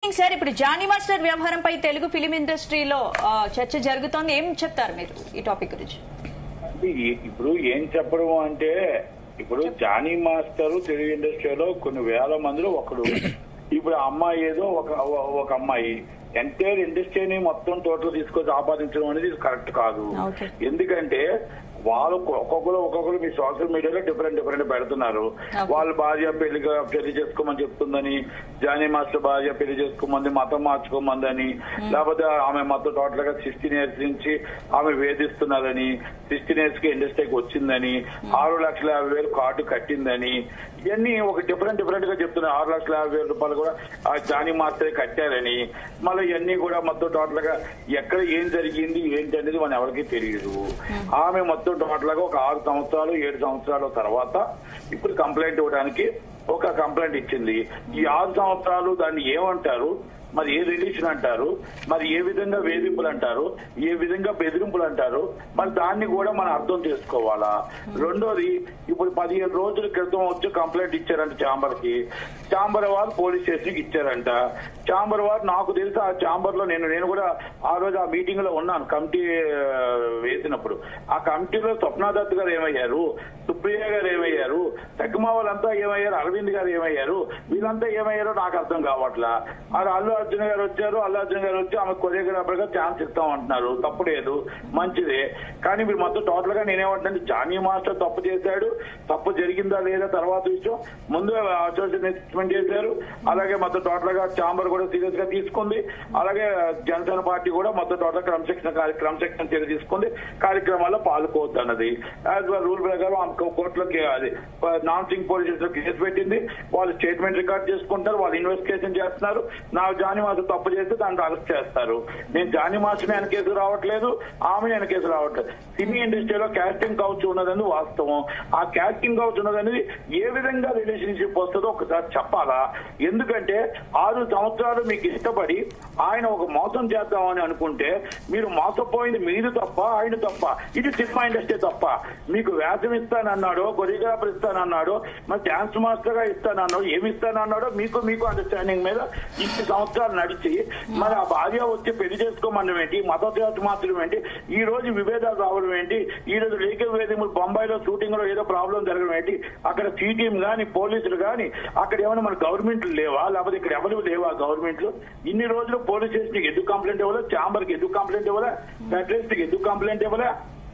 Evening sir ఇప్పుడు Johnny master వ్యవహారంపై Telugu film ఇండస్ట్రీలో ఆ, చర్చ జరుగుతోంది ఏం చెప్తారు మీరు ఈ టాపిక్ గురించి అంటే ఈ- ఇప్పుడు ఏం చెప్పడం అంటే ఇప్పుడు జానీ మాస్టర్ తెలుగు ఇండస్ట్రీలో కొన్ని వేల మందిలో ఒకడు ఇప్పుడు ఆ అమ్మాయి ఏదో ఒక ఒక అమ్మాయి ఎంటైర్ ఇండస్ట్రీని మొత్తం టోటల్ తీసుకొచ్చి ఆపాదించడం అనేది కరెక్ట్ కాదు Okay. ఎందుకంటే వాళ్ళు ఒక్కొక్కరు ఒక్కొక్కరు మీ సోషల్ మీడియాలో డిఫరెంట్ డిఫరెంట్ పెడుతున్నారు Okay. వాళ్ళ భార్య పెళ్లిగా పెళ్లి చేసుకోమని చెప్తుందని జానీ మాస్టర్ భార్య పెళ్లి చేసుకోమంది మతం మార్చుకోమందని లేకపోతే ఆమె మొత్తం టోటల్ గా సిక్స్టీన్ ఇయర్స్ నుంచి ఆమె వేధిస్తున్నారని సిక్స్టీన్ ఇయర్స్ కి ఇండస్ట్రీకి వచ్చిందని ఆరు లక్షల యాభై వేలు కార్డు కట్టిందని ఇవన్నీ ఒక డిఫరెంట్ డిఫరెంట్ గా చెప్తున్నాయి ఆరు లక్షల యాభై వేల రూపాయలు కూడా ఆ జానీ మాస్టరే కట్టారని మళ్ళీ ఇవన్నీ కూడా మొత్తం టోటల్ గా ఎక్కడ ఏం జరిగింది ఏంటి అనేది మన ఎవరికి తెలియదు ఆమె మొత్తం టోటల్ గా ఒక ఆరు సంవత్సరాలు ఏడు సంవత్సరాల తర్వాత ఇప్పుడు కంప్లైంట్ ఇవ్వడానికి ఒక కంప్లైంట్ ఇచ్చింది ఈ ఆరు సంవత్సరాలు దాన్ని ఏమంటారు మరి ఏ రిలేషన్ అంటారు మరి ఏ విధంగా వేధింపులు అంటారు ఏ విధంగా బెదిరింపులు అంటారు మరి దాన్ని కూడా మనం అర్థం చేసుకోవాలా రెండోది ఇప్పుడు పదిహేను రోజుల క్రితం వచ్చి కంప్లైంట్ ఇచ్చారంట చాంబర్ కి చాంబర్ వారు పోలీస్ స్టేషన్ కి ఇచ్చారంట చాంబర్ వారు నాకు తెలిసి ఆ చాంబర్ లో నేను నేను కూడా ఆ రోజు ఆ మీటింగ్ లో ఉన్నాను కమిటీ ఆ, వేసినప్పుడు ఆ కమిటీలో స్వప్నాదత్ గారు ఏమయ్యారు సుప్రియ గారు ఏమయ్యారు తగ్గుమా వాళ్ళంతా ఏమయ్యారు అరవింద్ గారు ఏమయ్యారు వీళ్ళంతా ఏమయ్యారో నాకు అర్థం కావట్లా ఆ అల్లు అర్జున్ గారు వచ్చారు అల్లు అర్జున్ గారు వచ్చి ఆమె కొరియోగ్రాఫర్ గా ఛాన్స్ ఇస్తాం అంటున్నారు తప్పు లేదు మంచిదే కానీ మీరు మొత్తం టోటల్ గా నేనేమంటున్నాను జానీ మాస్టర్ తప్పు చేశాడు తప్పు జరిగిందా లేదా తర్వాత విషయం ముందు అసోసియేషన్ చేశారు అలాగే మొత్తం టోటల్ గా చాంబర్ కూడా సీరియస్ గా తీసుకుంది అలాగే జనసేన పార్టీ కూడా మొత్తం టోటల్ క్రమశిక్షణ కార్య- క్రమశిక్షణ చర్య తీసుకుంది కార్యక్రమాల్లో పాల్గొవద్దు అన్నది యాజ్ పర్ రూల్ ప్రకారం ఆమె కోర్టులోకి అది Narsingi police station case పెట్టింది వాళ్ళు స్టేట్మెంట్ రికార్డ్ చేసుకుంటారు వాళ్ళు ఇన్వెస్టిగేషన్ చేస్తున్నారు నా జానీ మాస్టర్ తప్పు చేస్తే దాన్ని అరెస్ట్ చేస్తారు నేను జానీ మాస్టర్ ఆయన కేసు రావట్లేదు ఆమె ఆయన కేసు రావట్లేదు సినీ ఇండస్ట్రీలో క్యాస్టింగ్ కౌచ్ ఉన్నదని వాస్తవం ఆ క్యాస్టింగ్ కౌచ్ ఉన్నదనేది ఏ విధంగా రిలేషన్షిప్ వస్తుందో ఒకసారి చెప్పాలా ఎందుకంటే ఆరు సంవత్సరాలు మీకు ఇష్టపడి ఆయన ఒక మోసం చేద్దామని అనుకుంటే మీరు మోసపోయింది మీరు తప్ప ఆయన తప్ప ఇది సినిమా ఇండస్ట్రీ తప్ప మీకు వేషం ఇస్తానన్నాడో కొరియోగ్రాఫర్ ఇస్తానన్నాడో మరి డాన్స్ మాస్టర్ గా ఇస్తానన్నాడో ఏమి ఇస్తానన్నాడో మీకు మీకు అండర్స్టాండింగ్ మీద ఇన్ని సంవత్సరాలు నడిచి మరి ఆ భార్య వచ్చి పెళ్లి చేసుకోమనడం ఏంటి మతోత్సవం మాత్రం ఏంటి ఈ రోజు విభేదాలు రావడం ఏంటి ఈ రోజు లీగల్ వేదికలు బొంబాయిలో షూటింగ్ లో ఏదో ప్రాబ్లం జరగడం ఏంటి అక్కడ టీం గాని పోలీసులు గాని అక్కడ ఏమైనా మన గవర్నమెంట్ లేవా లేకపోతే ఇక్కడ ఎవరు లేవా గవర్నమెంట్ ఇన్ని రోజులు పోలీస్ స్టేషన్ ఎందుకు కంప్లైంట్ ఇవ్వలే చాంబర్ కి ఎందుకు కంప్లైంట్ ఇవ్వలే ఫెడరేషన్ కి ఎందుకు కంప్లైంట్ ఇవ్వలే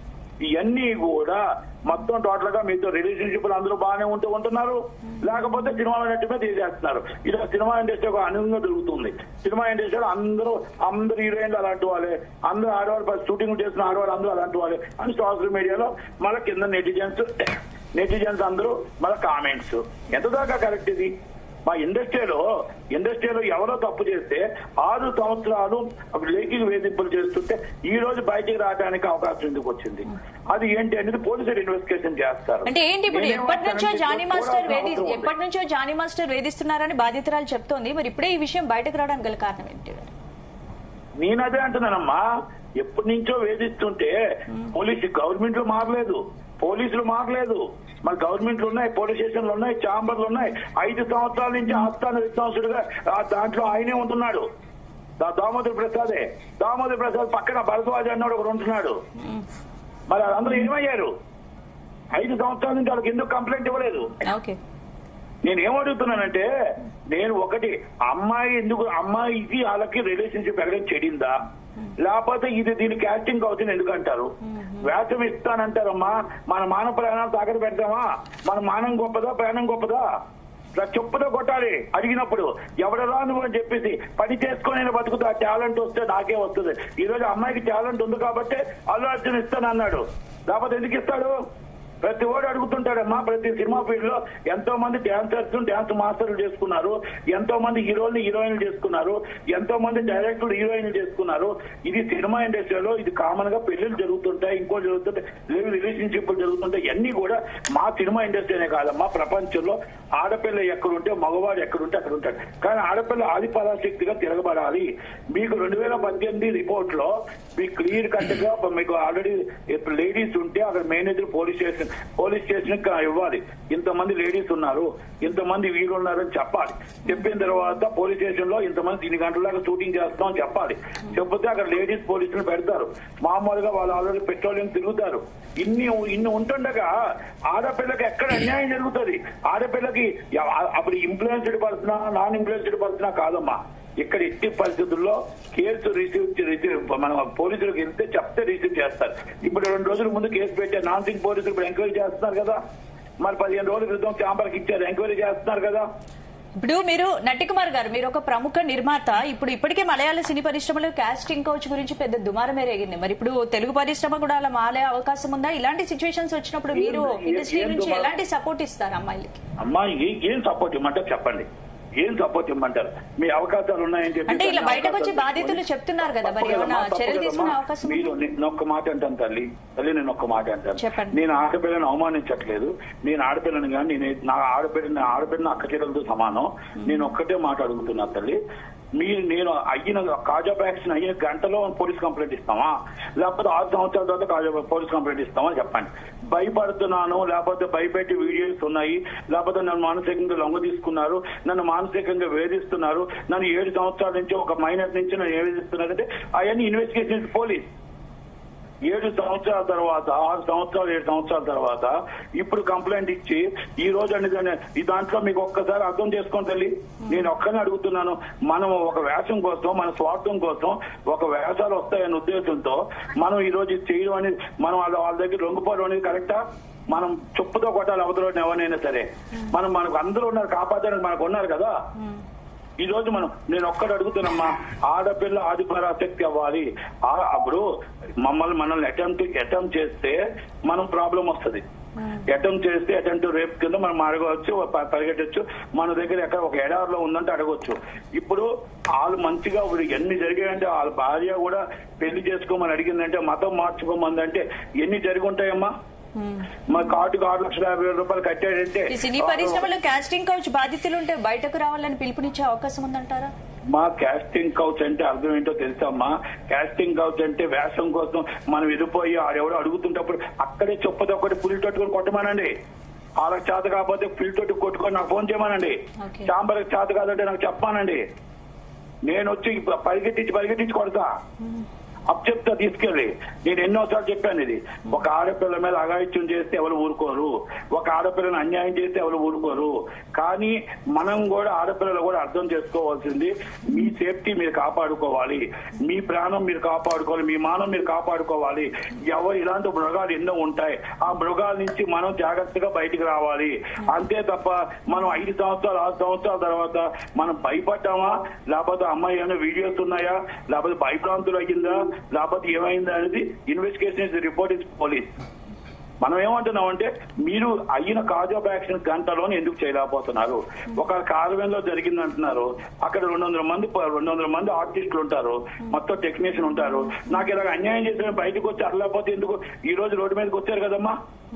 ఇవన్నీ కూడా మొత్తం టోటల్ గా మీతో రిలేషన్షిప్ అందరూ బాగానే ఉంటూ ఉంటున్నారు లేకపోతే సినిమా ఇండస్ట్రీ మీద తీసేస్తున్నారు ఇది సినిమా ఇండస్ట్రీ ఒక అనుగుణంగా తిరుగుతుంది సినిమా ఇండస్ట్రీలో అందరూ అందరు హీరోయిన్లు అలాంటి వాళ్ళే అందరూ ఆడవాళ్ళు షూటింగ్ చేసిన ఆడవాళ్ళు అందరూ అలాంటి వాళ్ళే అని సోషల్ మీడియాలో మళ్ళీ కింద నెటిజన్స్ నెటిజన్స్ అందరూ మళ్ళీ కామెంట్స్ ఎంత దాకా కరెక్ట్ ఇది మా ఇండస్ట్రీలో ఇండస్ట్రీలో ఎవరో తప్పు చేస్తే ఆరు సంవత్సరాలు లేఖిక వేధింపులు చేస్తుంటే ఈ రోజు బయటికి రావడానికి అవకాశం ఎందుకు వచ్చింది అది ఏంటి అనేది పోలీసులు ఇన్వెస్టిగేషన్ చేస్తారు అంటే ఏంటి ఇప్పుడు ఎప్పటి నుంచో నేనేమంటానంటే జానీ మాస్టర్ వేధి పోరాటం అవసరం ఉంది. ఎప్పటి నుంచో జానీ మాస్టర్ వేధిస్తున్నారని బాధితురాలు చెప్తోంది మరి ఇప్పుడే ఈ విషయం బయటకు రావడానికి గల కారణం ఏంటి నేను అదే అంటున్నానమ్మా ఎప్పటి నుంచో వేధిస్తుంటే పోలీసు గవర్నమెంట్ లో మారలేదు పోలీసులు మారలేదు మరి గవర్నమెంట్లు ఉన్నాయి పోలీస్ స్టేషన్లు ఉన్నాయి చాంబర్లు ఉన్నాయి ఐదు సంవత్సరాల నుంచి ఆస్థాన విద్వాంసుడుగా ఆ దాంట్లో ఆయనే ఉంటున్నాడు దా- దామోదర్ ప్రసాదే దామోదర్ ప్రసాద్ పక్కన భరద్వాజ్ అన్నాడు ఒకడు ఉంటున్నాడు మరి అందరూ ఏమయ్యారు ఐదు సంవత్సరాల నుంచి వాళ్ళకి ఎందుకు కంప్లైంట్ ఇవ్వలేదు ఓకే నేను ఏమడుగుతున్నానంటే నేను ఒకటి అమ్మాయి ఎందుకు అమ్మాయికి వాళ్ళకి రిలేషన్షిప్ ఎక్కడ చెడిందా లేకపోతే ఇది దీని క్యాస్టింగ్ అవుతుంది ఎందుకు అంటారు వేషం ఇస్తానంటారమ్మా మన మానవ ప్రాణాలు తాకట్టు పెడతామా మన మానం గొప్పదా ప్రాణం గొప్పదా ఇలా చెప్పుతో కొట్టాలి అడిగినప్పుడు ఎవడరా నువ్వు అని చెప్పేసి పని చేసుకొని నేను బతుకుతా టాలెంట్ వస్తే నాకే వస్తుంది ఈ రోజు అమ్మాయికి టాలెంట్ ఉంది కాబట్టి అల్లు అర్జున్ ఇస్తాను అన్నాడు లేకపోతే ఎందుకు ఇస్తాడు ప్రతి ఓడు అడుగుతుంటాడమ్మా ప్రతి సినిమా ఫీల్డ్ లో ఎంతో మంది డాన్సర్స్ డాన్స్ మాస్టర్లు చేసుకున్నారు ఎంతో మంది హీరోలు హీరోయిన్లు చేసుకున్నారు ఎంతో మంది డైరెక్టర్లు హీరోయిన్లు చేసుకున్నారు ఇది సినిమా ఇండస్ట్రీలో ఇది కామన్ గా పెళ్లిళ్ళు జరుగుతుంటాయి ఇంకో జరుగుతుంటాయి రిలేషన్షిప్లు జరుగుతుంటాయి ఇవన్నీ కూడా మా సినిమా ఇండస్ట్రీనే కాదమ్మా ప్రపంచంలో ఆడపిల్ల ఎక్కడుంటే మగవాడు ఎక్కడుంటే అక్కడ ఉంటాడు కానీ ఆడపిల్ల ఆది పరాశక్తిగా తిరగబడాలి మీకు రెండు వేల పద్దెనిమిది రిపోర్ట్ లో మీకు క్లియర్ కట్ గా మీకు ఆల్రెడీ లేడీస్ ఉంటే అక్కడ manager police station police station కి ఇవ్వాలి ఇంతమంది లేడీస్ ఉన్నారు ఇంతమంది వీళ్ళు ఉన్నారు అని చెప్పాలి చెప్పిన తర్వాత పోలీస్ స్టేషన్ లో ఇంతమంది ఇన్ని గంటల దాకా షూటింగ్ చేస్తాం అని చెప్పాలి చెప్తే అక్కడ లేడీస్ పోలీసులు పెడతారు మామూలుగా వాళ్ళు ఆల్రెడీ పెట్రోలియం తిరుగుతారు ఇన్ని ఇన్ని ఉంటుండగా ఆడపిల్లకి ఎక్కడ అన్యాయం జరుగుతుంది ఆడపిల్లకి ఎవ- అప్పుడు ఇన్ఫ్లుయెన్స్డ్ పర్సనా నాన్ ఇన్ఫ్లుయెన్స్డ్ పర్సనా కాదమ్మా ఇక్కడ ఎట్టి పరిస్థితుల్లో కేసు రిసీవ్ రిసీవ్ మన పోలీసులకు వెళ్తే చెప్తే రిసీవ్ చేస్తారు ఇప్పుడు రెండు రోజుల ముందు కేసు పెట్టారు నాన్సింగ్ పోలీసులు ఇప్పుడు ఎంక్వైరీ చేస్తున్నారు కదా మరి పదిహేను రోజుల క్రితం చాంబర్కి ఇచ్చారు ఎంక్వైరీ చేస్తున్నారు కదా ఇప్పుడు మీరు నటికుమార్ గారు మీరు ఒక ప్రముఖ నిర్మాత ఇప్పుడు ఇప్పటికే మలయాళ సినీ పరిశ్రమలో కాస్టింగ్ కోచ్ గురించి పెద్ద దుమారం రేగింది మరి ఇప్పుడు తెలుగు పరిశ్రమ కూడా అలా మాలే అవకాశం ఉందా ఇలాంటి సిచ్యువేషన్స్ వచ్చినప్పుడు మీరు ఏం- ఏం- ఇండస్ట్రీ ఏం నుంచి దుమారం? ఎలాంటి సపోర్ట్ ఇస్తారు అమ్మాయిలకి అమ్మా ఏ- ఏం సపోర్ట్ ఇమ్మంటారు చెప్పండి ఏం సపోర్ట్ ఇమ్మంటారు మీ అవకాశాలు ఉన్నాయని చెప్పి అంటే ఇలా దాన్ని బయటకు వచ్చి అవకాశాలు బాధితులు తీసుకొని- చెప్తున్నారు కదా, మరి తప్పు ఏమైనా కదమ్మా, చర్యలు తప్పు తీసుకునే కదమ్మా. అవకాశం మీరు నేను ఒక్క మాట అంటాను తల్లి తల్లి నేను ఒక్క మాట అంటాను చెప్పండి. నేను ఆడపిల్లని అవమానించట్లేదు నేను ఆడపిల్లని కానీ నేను నా ఆడపిల్లని ఆడపిల్లని అక్క చెల్లెలతో సమానం నేను ఒక్కటే మాట అడుగుతున్నా తల్లి మీరు నేను అయిన కాజా వ్యాక్సిన్ అయిన గంటలో పోలీస్ కంప్లైంట్ ఇస్తామా లేకపోతే ఆరు సంవత్సరాల తర్వాత కాజా పోలీస్ కంప్లైంట్ ఇస్తామా చెప్పండి భయపడుతున్నాను లేకపోతే భయపెట్టి వీడియోస్ ఉన్నాయి లేకపోతే నన్ను మానసికంగా లొంగ తీసుకున్నారు నన్ను మానసికంగా వేధిస్తున్నారు నన్ను ఏడు సంవత్సరాల నుంచి ఒక మైనర్ నుంచి నన్ను వేధిస్తున్నారంటే అవన్నీ ఇన్వెస్టిగేషన్ పోలీస్ ఏడు సంవత్సరాల తర్వాత ఆరు సంవత్సరాలు ఏడు సంవత్సరాల తర్వాత ఇప్పుడు కంప్లైంట్ ఇచ్చి ఈ రోజు అనేది ఈ దాంట్లో మీకు ఒక్కసారి అర్థం చేసుకోండి తల్లి నేను ఒక్కనే అడుగుతున్నాను మనం ఒక వేషం కోసం మన స్వార్థం కోసం ఒక వేషాలు వస్తాయనే ఉద్దేశంతో మనం ఈ రోజు ఇది చేయడం అనేది మనం వాళ్ళ వాళ్ళ దగ్గర లొంగిపోవడం అనేది కరెక్టా మనం చెప్పుతో కొట్టాలి అవతల ఎవరైనా సరే మనం మనకు అందరూ ఉన్నారు కాపాడడానికి మనకు ఉన్నారు కదా ఈ రోజు మనం నేను ఒక్కటి అడుగుతున్నామ్మా ఆడపిల్ల ఆదిపరాశక్తి అవ్వాలి ఆ- అప్పుడు మమ్మల్ని మనల్ని అటెంప్ట్ అటెంప్ట్ చేస్తే మనం ప్రాబ్లం వస్తుంది అటెంప్ట్ చేస్తే అటెంప్ట్ రేప్ కింద మనం అడగవచ్చు ప- పరిగెట్టచ్చు మన దగ్గర ఎక్కడ ఒక ఎడారిలో ఉందంటే అడగవచ్చు ఇప్పుడు వాళ్ళు మంచిగా ఇప్పుడు ఎన్ని జరిగాయంటే వాళ్ళ భార్య కూడా పెళ్లి చేసుకోమని అడిగిందంటే మతం మార్చుకోమంది అంటే ఎన్ని జరిగి ఉంటాయమ్మా మరి కార్డుకు ఆరు లక్షల యాభై వేల రూపాయలు కట్టాడంటే ఈ సినీ పరిశ్రమలో కాస్టింగ్ కౌచ్ బాధితులు ఉంటే బయటకు రావాలని పిలుపునిచ్చే అవకాశం ఉందంటారా మా కాస్టింగ్ కౌచ్ అంటే అర్థం ఏంటో తెలుసమ్మా కాస్టింగ్ కౌచ్ అంటే వేషం కోసం మనం ఎదిపోయి ఆడెవడో అడుగుతుంటప్పుడు అక్కడే చొప్పది ఒకటి పులి తట్టుకొని కొట్టమానండి వాళ్ళకి చేత కాకపోతే పులి తొట్టు కొట్టుకొని నాకు ఫోన్ చేయమనండి Okay. చాంబర్కి చేత కాదంటే నాకు చెప్పానండి నేను వచ్చి ఇప్పుడు పరిగెత్తించి పరిగెత్తించి కొడతా అప్ చెప్తా తీసుకెళ్ళి నేను ఎన్నోసార్లు చెప్పాను ఇది ఒక ఆడపిల్ల మీద అఘాయిత్యం చేస్తే ఎవరు ఊరుకోరు ఒక ఆడపిల్లని అన్యాయం చేస్తే ఎవరు ఊరుకోరు కానీ మనం కూడా ఆడపిల్లలు కూడా అర్థం చేసుకోవాల్సింది మీ సేఫ్టీ మీరు కాపాడుకోవాలి మీ ప్రాణం మీరు కాపాడుకోవాలి మీ మానం మీరు కాపాడుకోవాలి ఎవరు ఇలాంటి మృగాలు ఎన్నో ఉంటాయి ఆ మృగాల నుంచి మనం జాగ్రత్తగా బయటికి రావాలి అంతే తప్ప మనం ఐదు సంవత్సరాలు ఆరు సంవత్సరాల తర్వాత మనం భయపడ్డామా లేకపోతే అమ్మాయి ఏమైనా వీడియోస్ ఉన్నాయా లేకపోతే భయభ్రాంతులు అయ్యిందా లేకపోతే ఏమైందా అనేది ఇన్వెస్టిగేషన్ రిపోర్ట్ ఇస్ పోలీస్ మనం ఏమంటున్నాం అంటే మీరు అయిన కాజ్ ఆఫ్ యాక్షన్ గంటలోనే ఎందుకు చేయలేకపోతున్నారు ఒక కార్వెన్లో జరిగింది అంటున్నారు అక్కడ రెండు వందల మంది రెండు వందల మంది ఆర్టిస్టులు ఉంటారు మొత్తం టెక్నీషియన్ ఉంటారు నాకు ఇలాగ అన్యాయం చేసిన బయటకు వచ్చి అరలేకపోతే ఎందుకు ఈ రోజు రోడ్డు మీదకి వచ్చారు కదమ్మా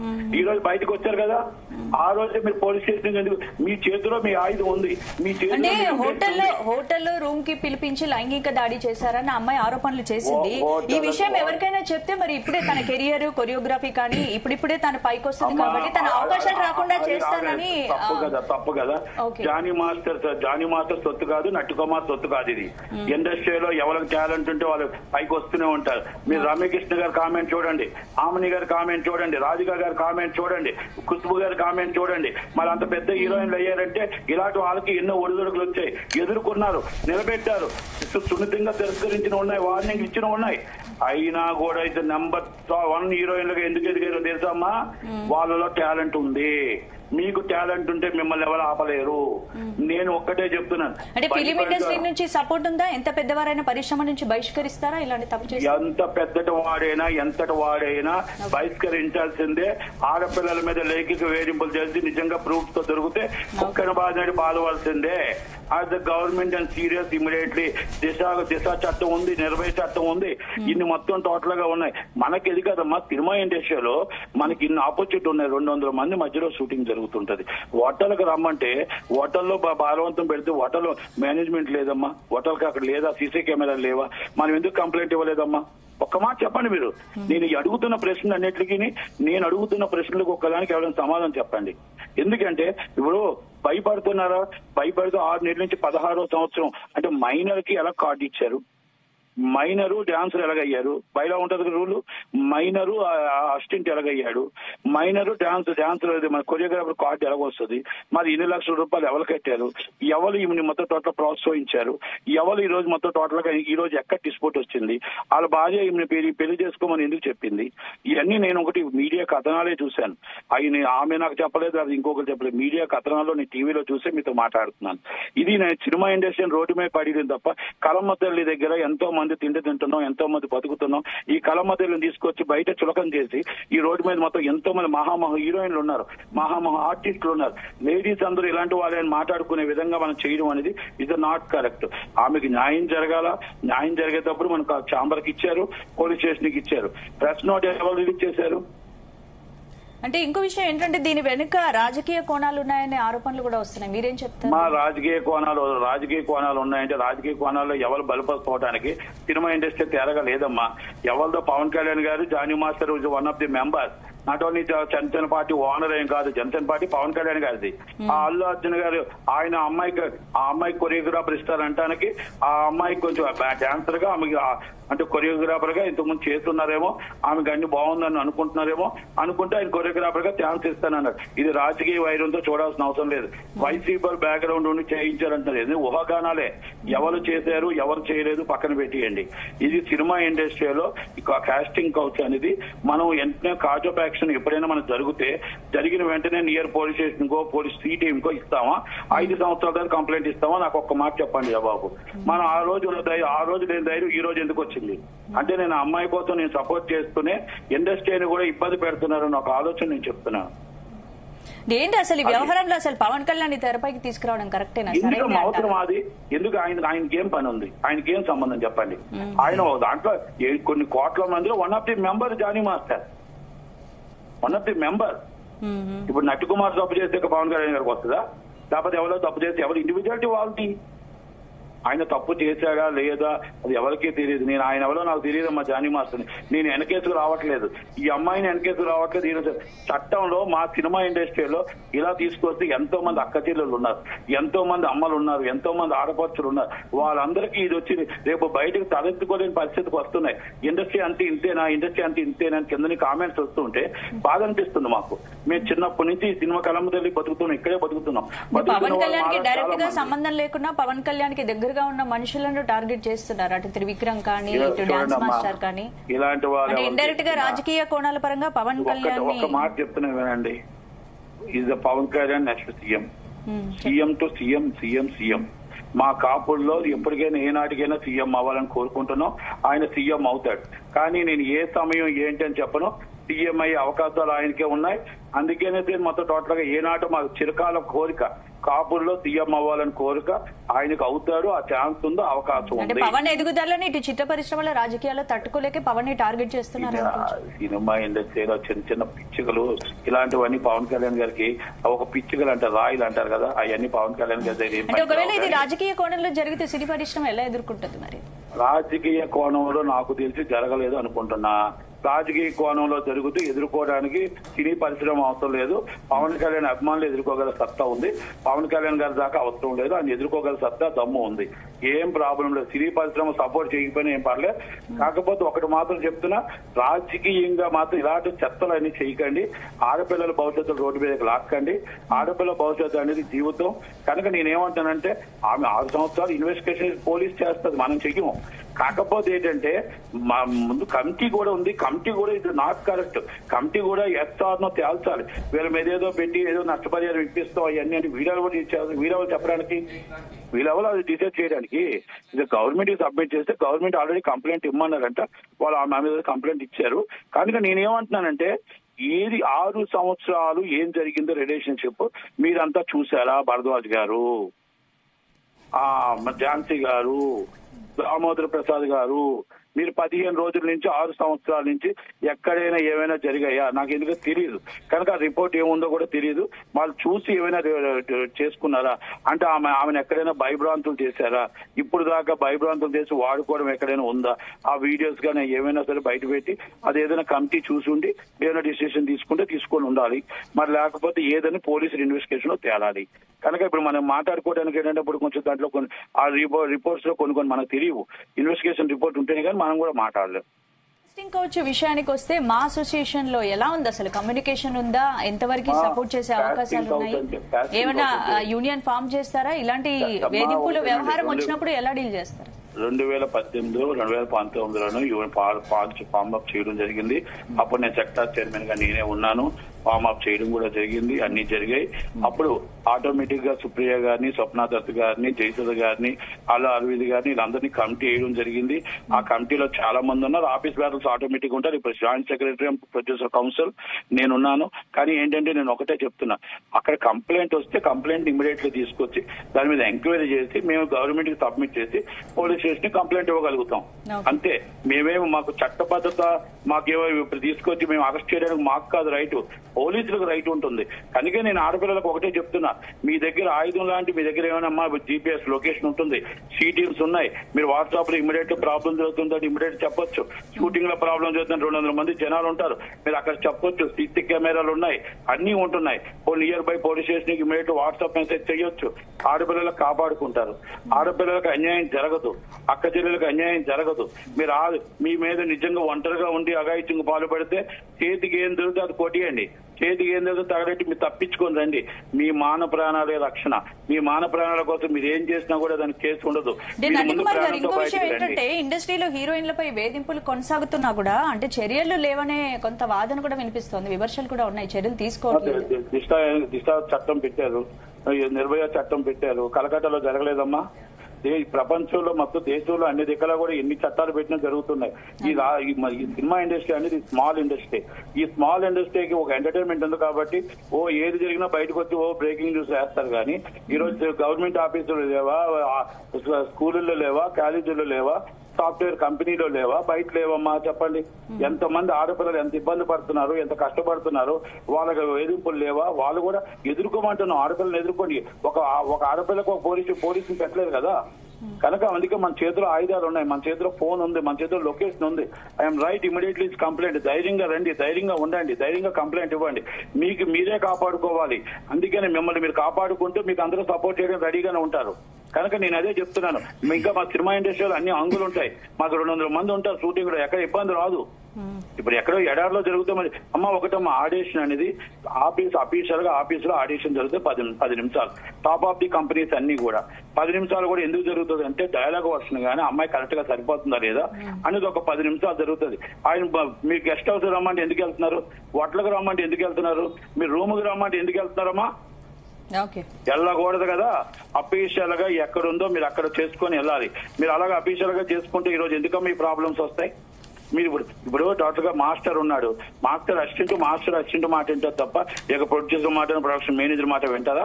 ఈ రోజు బయటకు వచ్చారు కదా ఆ రోజు మీరు పోలీస్ స్టేషన్ ఎందుకు మీ చేతిలో మీ ఆయుధం ఉంది మీ చేతిలో అంటే మీ ఉద్దేశం హోటల్లో ఉంది. హోటల్లో రూమ్ కి పిలిపించి లైంగిక దాడి చేశారని ఆ అమ్మాయి ఆరోపణలు చేసింది ఓ- హోటల్లో- ఈ విషయం ఎవరికైనా చెప్తే మరి ఇప్పుడే తన కెరియర్ కొరియోగ్రఫీ కానీ ఇప్పుడిప్పుడే తన పైకి వస్తుంది అమ్మా, కాబట్టి తన ఆ- అవకాశాలు ఆ- రాకుండా అది చేస్తానని తప్పు ఆ, కదా తప్పు కదా okay. Jani master Jani master సొత్తు కాదు నట్టుకుమార్ సొత్తు కాదు ఇది ఇండస్ట్రీలో ఎవరికి టాలెంట్ ఉంటే వాళ్ళు పైకి వస్తూనే ఉంటారు మీరు రమ్యకృష్ణ గారి కామెంట్ చూడండి ఆమని గారి కామెంట్ చూడండి రాధిక గారి కామెంట్ చూడండి ఖుష్బు గారి కామెంట్ చూడండి మరి అంత పెద్ద హీరోయిన్లు అయ్యారంటే ఇలాంటి వాళ్ళకి ఎన్నో ఒడిదుడుకులు వచ్చాయి ఎదుర్కొన్నారు నిలబెట్టారు సు- సున్నితంగా తిరస్కరించిన ఉన్నాయి వార్నింగ్ ఇచ్చిన ఉన్నాయి అయినా కూడా అయితే నెంబర్ వన్ హీరోయిన్లుగా ఎందుకు ఎదిగారో తెలుసమ్మా వాళ్ళలో టాలెంట్ ఉంది మీకు టాలెంట్ ఉంటే మిమ్మల్ని ఎవరు ఆపలేరు నేను ఒక్కటే చెప్తున్నాను అంటే ఫిలిం భయపడతారు. ఇండస్ట్రీ నుంచి సపోర్ట్ ఉందా ఎంత పెద్దవారైనా పరిశ్రమ నుంచి బహిష్కరిస్తారా ఇలాంటి తప్పు చేస్తే ఎంత పెద్దటి వాడైనా ఎంతటి వాడైనా బహిష్కరించాల్సిందే ఆడపిల్లల మీద లైంగిక వేధింపులు చేసి నిజంగా ప్రూఫ్ తో దొరికితే కుక్కను బాధినట్టు బాధవలసిందే as the government and serious immediately Disha Disha చట్టం ఉంది నిర్భయ చట్టం ఉంది ఇన్ని మొత్తం టోటల్ గా ఉన్నాయి మనకి ఇది కదమ్మా సినిమా ఇండస్ట్రీలో మనకి ఇన్ని ఆపర్చునిటీ ఉన్నాయి రెండు వందల మంది మధ్యలో షూటింగ్ జరుగుతుంటది హోటల్కి రమ్మంటే హోటల్లో బా- భారవంతం పెడితే హోటల్ మేనేజ్మెంట్ లేదమ్మా హోటల్కి అక్కడ లేదా సీసీ కెమెరాలు లేవా మనం ఎందుకు కంప్లైంట్ ఇవ్వలేదమ్మా ఒక్క మాట చెప్పండి మీరు నేను ఈ అడుగుతున్న ప్రశ్న అన్నిటికీ నేను అడుగుతున్న ప్రశ్నలకు ఒక్కదానికి ఎవరైనా సమాధానం చెప్పండి ఎందుకంటే ఇప్పుడు భయపడుతున్నారా భయపడుతూ ఆరు నెలల నుంచి పదహారో సంవత్సరం అంటే మైనర్ కి ఎలా కార్డు ఇచ్చారు మైనరు డాన్సర్ ఎలాగయ్యారు బయట ఉంటది రూల్ మైనరు అసిస్టెంట్ ఎలాగయ్యాడు మైనరు డాన్స్ డాన్సర్ అది మన కొరియోగ్రాఫర్ కార్డు ఎలాగొస్తుంది మరి ఇన్ని లక్షల రూపాయలు ఎవరు కట్టారు ఎవరు ఈమెని మొత్తం టోటల్ ప్రోత్సహించారు ఎవరు ఈ రోజు మొత్తం టోటల్ గా ఈ రోజు ఎక్కడ డిస్పోర్ట్ వచ్చింది వాళ్ళ భార్య ఈమెని పెళ్లి పెళ్లి చేసుకోమని ఎందుకు చెప్పింది ఇవన్నీ నేను ఒకటి మీడియా కథనాలే చూశాను అవి నేను ఆమె నాకు చెప్పలేదు అది ఇంకొకరు చెప్పలేదు మీడియా కథనాల్లో నేను టీవీలో చూసే మీతో మాట్లాడుతున్నాను ఇది నేను సినిమా ఇండస్ట్రీ రోడ్డు మీద పడింది తప్ప కలమ్మ తల్లి దగ్గర ఎంతో మంది తిండి తింటున్నాం ఎంతో మంది బతుకుతున్నాం ఈ కలమ్మ తల్లిని తీసుకొచ్చి బయట చులకం చేసి ఈ రోడ్డు మీద మొత్తం ఎంతో మంది మహామహ హీరోయిన్లు ఉన్నారు మహామహ ఆర్టిస్టులు ఉన్నారు లేడీస్ అందరూ ఇలాంటి వాళ్ళని మాట్లాడుకునే విధంగా మనం చేయడం అనేది ఇది నాట్ కరెక్ట్ ఆమెకి న్యాయం జరగాల న్యాయం జరిగేటప్పుడు మనకు చాంబర్ కి ఇచ్చారు పోలీస్ స్టేషన్ కి ఇచ్చారు ప్రెస్ నోట్ ఎవరు రిలీజ్ చేశారు అంటే ఇంకో విషయం ఏంటంటే దీని వెనుక రాజకీయ కోణాలు ఉన్నాయనే ఆరోపణలు కూడా వస్తున్నాయి మీరేం చెప్తారు మా రాజకీయ కోణాలు రాజకీయ కోణాలు ఉన్నాయంటే రాజకీయ కోణాల్లో ఎవరు బలపకపోవడానికి సినిమా ఇండస్ట్రీ తేరగా లేదమ్మా ఎవరిదో పవన్ కళ్యాణ్ గారు Jani master one of the members not only Janasena party owner ఏం కాదు జనసేన పార్టీ పవన్ కళ్యాణ్ గారిది ఆ అల్లు అర్జున్ గారు ఆయన అమ్మాయికి ఆ అమ్మాయి కొరియోగ్రాఫర్ ఇస్తారంటానికి ఆ అమ్మాయికి కొంచెం డాన్సర్ గా ఆమెకి ఆ- అంటే కొరియోగ్రాఫర్ గా ఇంతకుముందు చేస్తున్నారేమో ఆమెకి అన్ని బాగుందని అనుకుంటున్నారేమో అనుకుంటే ఆయన కొరియోగ్రాఫర్ గా ఛాన్స్ ఇస్తానన్నారు ఇది రాజకీయ వైరంతో చూడాల్సిన అవసరం లేదు వైసీపీ బ్యాక్గ్రౌండ్ ఉండి చేయించారంటారు ఇది ఊహాగానాలే ఎవరు చేశారు ఎవరు చేయలేదు పక్కన పెట్టేయండి ఇది సినిమా ఇండస్ట్రీలో కాస్టింగ్ కౌచ్ అనేది మనం వెంటనే కాజ్ ఆఫ్ యాక్షన్ ఎప్పుడైనా మనకు జరిగితే జరిగిన వెంటనే నియర్ పోలీస్ స్టేషన్ కో పోలీస్ సి టీమ్ కో ఇస్తామా ఐదు సంవత్సరాల తర్వాత కంప్లైంట్ ఇస్తామా నాకు ఒక్క మాట చెప్పండి రా బాబు మనం ఆ రోజు ఉన్న ధైర్యం ఆ రోజు లేని ధైర్యం ఈ రోజు ఎందుకు వచ్చింది అంటే నేను ఆ అమ్మాయి కోసం నేను సపోర్ట్ చేస్తూనే ఇండస్ట్రీని కూడా ఇబ్బంది పెడుతున్నారని ఒక ఆలోచన నేను చెప్తున్నాను ఏంటి అసలు ఈ వ్యవహారంలో అసలు పవన్ కళ్యాణ్ ని తెరపైకి తీసుకురావడం కరెక్టేనా ఎందుకు సరైన అవసరం అది ఎందుకు ఆయన ఆయనకి ఏం పని ఉంది ఆయనకి ఏం సంబంధం చెప్పండి ఆయన ఓ దాంట్లో ఏ- కొన్ని కోట్ల మందిలో one of the member Jani master one of the member ఇప్పుడు నటి కుమార్ తప్పు చేస్తే ఇక పవన్ కళ్యాణ్ గారికి వస్తుందా లేకపోతే ఎవరో తప్పు చేస్తే ఎవరు ఇండివిజువాలిటీ వాళ్ళది ఆయన తప్పు చేశాడా లేదా అది ఎవరికీ తెలియదు నేను ఆయన ఎవరో నాకు తెలియదు మా జానీ మాస్టర్ని నేను వెనకేసుకు రావట్లేదు ఈ అమ్మాయిని వెనకేసుకు రావట్లేదు ఈరోజు చట్టంలో మా సినిమా ఇండస్ట్రీలో ఇలా తీసుకొస్తే ఎంతో మంది అక్క చెల్లెలు ఉన్నారు ఎంతో మంది అమ్మలు ఉన్నారు ఎంతో మంది ఆడపడుచులు ఉన్నారు వాళ్ళందరికీ ఇది వచ్చి రేపు బయటకు తలెత్తుకోలేని పరిస్థితికి వస్తున్నాయి ఇండస్ట్రీ అంతే ఇంతేనా ఇండస్ట్రీ అంతే ఇంతేనా అని కిందని కామెంట్స్ వస్తుంటే బాధ అనిపిస్తుంది మాకు మేము చిన్నప్పటి నుంచి ఈ సినిమా కలమ్మ తల్లి బతుకుతున్నాం ఇక్కడే బతుకుతున్నాం పవన్ బతుకుతున్న కళ్యాణ్ కి వాళ్ళు డైరెక్ట్ చాలా గా మంది. సంబంధం లేకున్నా పవన్ కళ్యాణ్ కి దగ్గరగా ఉన్న మనుషులను టార్గెట్ చేస్తున్నారు అటు త్రివిక్రమ్ కానీ ఇలా ఇటు డాన్స్ చూడండమ్మా, మాస్టర్ కానీ ఇలాంటి వాళ్ళు అంటే ఎవరు ఇండైరెక్ట్ గా చేసినా రాజకీయ కోణాల పరంగా పవన్ ఒక్క కళ్యాణ్ ని ఒక్క మాట చెప్తున్నా వినండి is the Pavan Kalyan next CM um, CM to CM CM CM మా కాపుల్లో ఎప్పటికైనా ఏనాటికైనా సీఎం అవ్వాలని కోరుకుంటున్నాం ఆయన సీఎం అవుతాడు కానీ నేను ఏ సమయం ఏంటి అని చెప్పను సీఎం అయ్యే అవకాశాలు ఆయనకే ఉన్నాయి అందుకనే మొత్తం టోటల్ గా ఏనాటి మాకు చిరకాల కోరిక కాపుల్లో సీఎం అవ్వాలని కోరిక ఆయనకు అవుతాడు ఆ ఛాన్స్ ఉందో అవకాశం అంటే ఉంది పవన్ ఎదుగుదలని ఇటు చిత్ర పరిశ్రమల రాజకీయాల్లో తట్టుకోలేక పవన్ ని టార్గెట్ చేస్తున్నారు ఇది ఆ అనుకోవచ్చు. సినిమా ఇండస్ట్రీలో చిన్న చిన్న పిచ్చుకలు ఇలాంటివన్నీ పవన్ కళ్యాణ్ గారికి ఒక పిచ్చుకలు అంటారు రాయిలు అంటారు కదా అవన్నీ పవన్ కళ్యాణ్ గారి దగ్గర ఏం అంటే ఒకవేళ పనికిరావు ఇది కానీ రాజకీయ కోణంలో జరిగితే సినీ పరిశ్రమ ఎలా ఎదుర్కొంటుంది మరి రాజకీయ కోణంలో నాకు తెలిసి జరగలేదు అనుకుంటున్నా రాజకీయ కోణంలో జరుగుతూ ఎదుర్కోవడానికి సినీ పరిశ్రమ అవసరం లేదు పవన్ కళ్యాణ్ అభిమానులు ఎదుర్కోగల సత్తా ఉంది పవన్ కళ్యాణ్ గారి దాకా అవసరం లేదు ఆయన ఎదుర్కోగల సత్తా దమ్ము ఉంది ఏం ప్రాబ్లం లేదు సినీ పరిశ్రమ సపోర్ట్ చేయకపోయినా ఏం పర్లేదు కాకపోతే ఒకటి మాత్రం చెప్తున్నా రాజకీయంగా మాత్రం ఇలాంటి చెత్తలు అన్ని చేయకండి ఆడపిల్లల భవిష్యత్తు రోడ్డు మీదకి లాక్కండి ఆడపిల్లల భవిష్యత్తు అనేది జీవితం కనుక నేనేమంటానంటే ఆమె ఆరు సంవత్సరాలు ఇన్వెస్టిగేషన్ పోలీస్ చేస్తుంది మనం చెయ్యము కాకపోతే ఏంటంటే మా ముందు కమిటీ కూడా ఉంది కమిటీ కూడా ఇది నాట్ కరెక్ట్ కమిటీ కూడా ఎస్ఆర్ నో తేల్చాలి వీళ్ళ మీద ఏదో పెట్టి ఏదో నష్టపరిహారం ఇప్పిస్తాం అవన్నీ అంటే వీడెవరు కూడా ఇచ్చారు వీడెవరు చెప్పడానికి వీళ్ళెవరు అది డిసైడ్ చేయడానికి ఇది గవర్నమెంట్ సబ్మిట్ చేస్తే గవర్నమెంట్ ఆల్రెడీ కంప్లైంట్ ఇమ్మన్నారంట వాళ్ళు ఆమె మీద కంప్లైంట్ ఇచ్చారు కనుక నేనేమంటున్నానంటే ఏది ఆరు సంవత్సరాలు ఏం జరిగిందో రిలేషన్షిప్ మీరంతా చూసారా భరద్వాజ్ గారు ఆ ఝాన్సీ గారు దామోదర్ ప్రసాద్ గారు మీరు పదిహేను రోజుల నుంచి ఆరు సంవత్సరాల నుంచి ఎక్కడైనా ఏమైనా జరిగాయా నాకు ఎందుకో తెలియదు కనుక ఆ రిపోర్ట్ ఏముందో కూడా తెలియదు వాళ్ళు చూసి ఏమైనా రే- చేసుకున్నారా అంటే ఆమె ఆమెను ఎక్కడైనా భయభ్రాంతులు చేశారా ఇప్పుడు దాకా భయభ్రాంతులు చేసి వాడుకోవడం ఎక్కడైనా ఉందా ఆ వీడియోస్ కానీ ఏమైనా సరే బయట పెట్టి అది ఏదైనా కమిటీ చూసి ఉండి ఏదైనా డిసిషన్ తీసుకుంటే తీసుకొని ఉండాలి మరి లేకపోతే ఏదని పోలీసులు ఇన్వెస్టిగేషన్ లో తేలాలి కనుక ఇప్పుడు మనం మాట్లాడుకోవడానికి ఏంటంటే ఇప్పుడు కొంచెం దాంట్లో కొన్ని ఆ రిపోర్ట్స్ లో కొన్ని కొన్ని మనకు తెలియవు ఇన్వెస్టిగేషన్ రిపోర్ట్ ఉంటేనే కానీ మనం కూడా మాట్లాడలేం కాస్టింగ్ కోచ్ విషయానికి వస్తే మా అసోసియేషన్ లో ఎలా ఉంది అసలు కమ్యూనికేషన్ ఉందా ఎంతవరకు మా సపోర్ట్ చేసే casting అవకాశాలు couch ఉన్నాయి అంటే casting ఏమైనా couch అంటే- యూనియన్ ఫామ్ చేస్తారా ఇలాంటి మా వేధింపులు ఊరిలో వ్యవహారం రెండు- వచ్చినప్పుడు ఎలా డీల్ చేస్తారు రెండు వేల పద్దెనిమిదిలో రెండు వేల పంతొమ్మిదిలోను యూఎన్ ఫామ్ అప్ చేయడం జరిగింది అప్పుడు నేను సెక్టార్ చైర్మన్ గా నేనే ఉన్నాను ఫామ్ అప్ చేయడం కూడా జరిగింది అన్ని జరిగాయి అప్పుడు ఆటోమేటిక్ గా సుప్రియ గారిని స్వప్న దత్ గారిని జయసుధ గారిని అలా అరవింద్ గారిని వీళ్ళందరినీ కమిటీ వేయడం జరిగింది ఆ కమిటీలో చాలా మంది ఉన్నారు ఆఫీస్ బ్యారల్స్ ఆటోమేటిక్ ఉంటారు ఇప్పుడు జాయింట్ సెక్రటరీ ప్రొడ్యూసర్ కౌన్సిల్ నేనున్నాను కానీ ఏంటంటే నేను ఒకటే చెప్తున్నా అక్కడ కంప్లైంట్ వస్తే కంప్లైంట్ ఇమీడియట్ గా తీసుకొచ్చి దాని మీద ఎంక్వైరీ చేసి మేము గవర్నమెంట్ కి సబ్మిట్ చేసి పోలీస్ స్టేషన్ కి కంప్లైంట్ ఇవ్వగలుగుతాం Okay. అంతే మేమేమో మాకు చట్టబద్ధత మాకేమో ఇప్పుడు తీసుకొచ్చి మేము అరెస్ట్ చేయడానికి మాకు కాదు రైట్ పోలీసులకు రైట్ ఉంటుంది కనుక నేను ఆడపిల్లలకు ఒకటే చెప్తున్నా మీ దగ్గర ఆయుధం లాంటి మీ దగ్గర ఏమైనా జీపీఎస్ లొకేషన్ ఉంటుంది సీ టీమ్స్ ఉన్నాయి మీరు వాట్సాప్ లో ఇమీడియట్ ప్రాబ్లం జరుగుతుందని ఇమీడియట్ చెప్పొచ్చు షూటింగ్ లో ప్రాబ్లం జరుగుతుంది రెండు వందల మంది జనాలు ఉంటారు మీరు అక్కడ చెప్పొచ్చు సీసీ కెమెరాలు ఉన్నాయి అన్ని ఉంటున్నాయి ఓ నియర్ బై పోలీస్ స్టేషన్ కి ఇమీడియట్ వాట్సాప్ మెసేజ్ చేయొచ్చు ఆడపిల్లలకు కాపాడుకుంటారు ఆడపిల్లలకు అన్యాయం జరగదు అక్క చెల్లెలకు అన్యాయం జరగదు మీరు ఆ మీ మీద నిజంగా ఒంటరిగా ఉండి అఘాయిత్యంగా పాల్పడితే చేతికి ఏం దొరికితే అది కొట్టియండి చేతికి ఏం దొరికితే తగలెట్టి మీరు తప్పించుకొని రండి మీ మాన ప్రాణాలే రక్షణ మీ మాన ప్రాణాల కోసం మీరు ఏం చేసినా కూడా దానికి కేసు ఉండదు నేను మీరు ముందు నటికుమార్ గారు ప్రాణంతో ఇంకో విషయం బయటికి రండి. ఏంటంటే ఇండస్ట్రీలో హీరోయిన్లపై వేధింపులు కొనసాగుతున్నా కూడా అంటే చర్యలు లేవనే కొంత వాదన కూడా వినిపిస్తోంది విమర్శలు కూడా ఉన్నాయి చర్యలు తీసుకోవట్లేదు దిశ దిశ చట్టం పెట్టారు నిర్భయ చట్టం పెట్టారు కలకట్టాలో జరగలేదమ్మా ఏ ఈ ప్రపంచంలో మొత్తం దేశంలో అన్ని దిక్కలా కూడా ఎన్ని చట్టాలు పెట్టినా జరుగుతున్నాయి ఈ రా- ఈ మ- ఈ సినిమా ఇండస్ట్రీ అనేది స్మాల్ ఇండస్ట్రీ ఈ స్మాల్ ఇండస్ట్రీకి ఒక ఎంటర్టైన్మెంట్ ఉంది కాబట్టి ఓ ఏది జరిగినా బయటకు వచ్చి ఓ బ్రేకింగ్ న్యూస్ వేస్తారు కానీ ఈ రోజు గవర్నమెంట్ ఆఫీసులు లేవా ఆ స్కూళ్ళల్లో లేవా కాలేజీల్లో లేవా సాఫ్ట్వేర్ కంపెనీలో లేవా బయట లేవమ్మా చెప్పండి ఎంత మంది ఆడపిల్లలు ఎంత ఇబ్బంది పడుతున్నారు ఎంత కష్టపడుతున్నారు వాళ్ళకి వేధింపులు లేవా వాళ్ళు కూడా ఎదుర్కోమంటున్నాం ఆడపిల్లని ఎదుర్కొని ఒక ఒక ఆడపిల్లకు ఒక పోలీసు పోలీసుని పెట్టలేదు కదా కనుక అందుకే మన చేతిలో ఆయుధాలు ఉన్నాయి మన చేతిలో ఫోన్ ఉంది మన చేతిలో లొకేషన్ ఉంది ఐఎమ్ రైట్ ఇమీడియట్లీ కంప్లైంట్ ధైర్యంగా రండి ధైర్యంగా ఉండండి ధైర్యంగా కంప్లైంట్ ఇవ్వండి మీకు మీరే కాపాడుకోవాలి అందుకని మిమ్మల్ని మీరు కాపాడుకుంటూ మీకు అందరూ సపోర్ట్ చేయడం రెడీగానే ఉంటారు కనుక నేను అదే చెప్తున్నాను ఇంకా మా సినిమా ఇండస్ట్రీలో అన్ని అంగులు ఉంటాయి మాకు రెండు వందల మంది ఉంటారు షూటింగ్ లో ఎక్కడ ఇబ్బంది రాదు ఇప్పుడు ఎక్కడో ఎడారిలో జరుగుతే మరి అమ్మ ఒకటమ్మ ఆడిషన్ అనేది ఆఫీస్ అఫీషియల్ గా ఆఫీస్ లో ఆడిషన్ జరిగితే పది పది నిమిషాలు టాప్ ఆఫ్ ది కంపెనీస్ అన్ని కూడా పది నిమిషాలు కూడా ఎందుకు జరుగుతుంది అంటే డైలాగ్ వర్షన్ గానీ అమ్మాయి కరెక్ట్ గా సరిపోతుందా లేదా అనేది ఒక పది నిమిషాలు జరుగుతుంది ఆయన బ- మీరు గెస్ట్ హౌస్ రమ్మంటే ఎందుకు వెళ్తున్నారు వట్లకు రమ్మంటే ఎందుకు వెళ్తున్నారు మీరు రూమ్ కి రమ్మంటే ఎందుకు వెళ్తున్నారమ్మా ఓకే వెళ్ళకూడదు కదా అఫీషియల్ గా ఎక్కడుందో మీరు అక్కడ చేసుకొని వెళ్ళాలి మీరు అలాగే అఫీషియల్ గా చేసుకుంటే ఈ రోజు ఎందుకో మీ ప్రాబ్లమ్స్ వస్తాయి మీరు ఇప్పుడు ఇప్పుడు డాక్టర్ గా మాస్టర్ ఉన్నాడు మాస్టర్ అసిస్టెంట్ మాస్టర్ అసిస్టెంట్ మాట వింటారు తప్ప ఇక ప్రొడ్యూసర్ మాట ప్రొడక్షన్ మేనేజర్ మాట వింటారా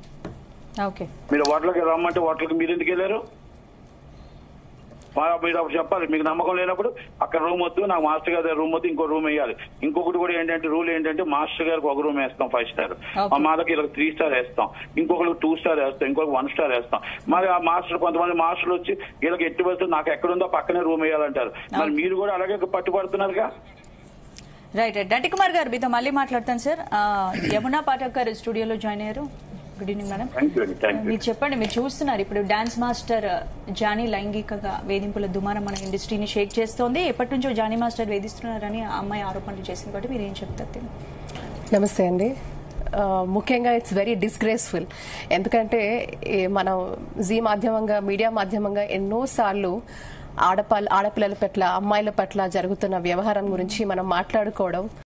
ఓకే మీరు హోటల్కి రమ్మంటే హోటల్కి మీరు ఎందుకు వెళ్ళారు మా- మీరు అప్పుడు చెప్పాలి మీకు నమ్మకం లేనప్పుడు అక్కడ రూమ్ వద్దు నాకు మాస్టర్ గారి రూమ్ వద్దు ఇంకో రూమ్ వేయాలి ఇంకొకటి కూడా ఏంటంటే రూల్ ఏంటంటే మాస్టర్ గారికి ఒక రూమ్ వేస్తాం ఫైవ్ స్టార్ Okay. మాదకి ఇలా త్రీ స్టార్ వేస్తాం ఇంకొకరికి టూ స్టార్ వేస్తాం ఇంకొక వన్ స్టార్ వేస్తాం మరి ఆ మాస్టర్ కొంతమంది మాస్టర్లు వచ్చి వీళ్ళకి ఎట్టి వస్తే నాకు ఎక్కడుందో పక్కనే రూమ్ వేయాలంటారు మరి మీరు కూడా అలాగే పట్టుబడుతున్నారుగా రైట్ రైట్ నటికుమార్ గారు మీతో మళ్ళీ మాట్లాడతాను సార్ ఆ, యమునా పాఠక్ గారు స్టూడియోలో జాయిన్ అయ్యారు good evening madam thank you అండి థ్యాంక్ యూ మీరు చెప్పండి మీరు చూస్తున్నారు ఇప్పుడు డాన్స్ మాస్టర్ జానీ లైంగికగా వేధింపుల దుమారం మన ఇండస్ట్రీని షేక్ చేస్తోంది ఎప్పటి నుంచో జానీ మాస్టర్ వేధిస్తున్నారని ఆ అమ్మాయి ఆరోపణలు చేసింది కాబట్టి మీరు ఏం చెప్తారు దీన్ని? నమస్తే అండి ఆ, ముఖ్యంగా ఇట్స్ వెరీ డిస్గ్రేస్ఫుల్ ఎందుకంటే ఈ మనం జీ మాధ్యమంగా మీడియా మాధ్యమంగా ఎన్నోసార్లు ఆడపల్ ఆడపిల్లల పట్ల అమ్మాయిల పట్ల జరుగుతున్న వ్యవహారం గురించి మనం మాట్లాడుకోవడం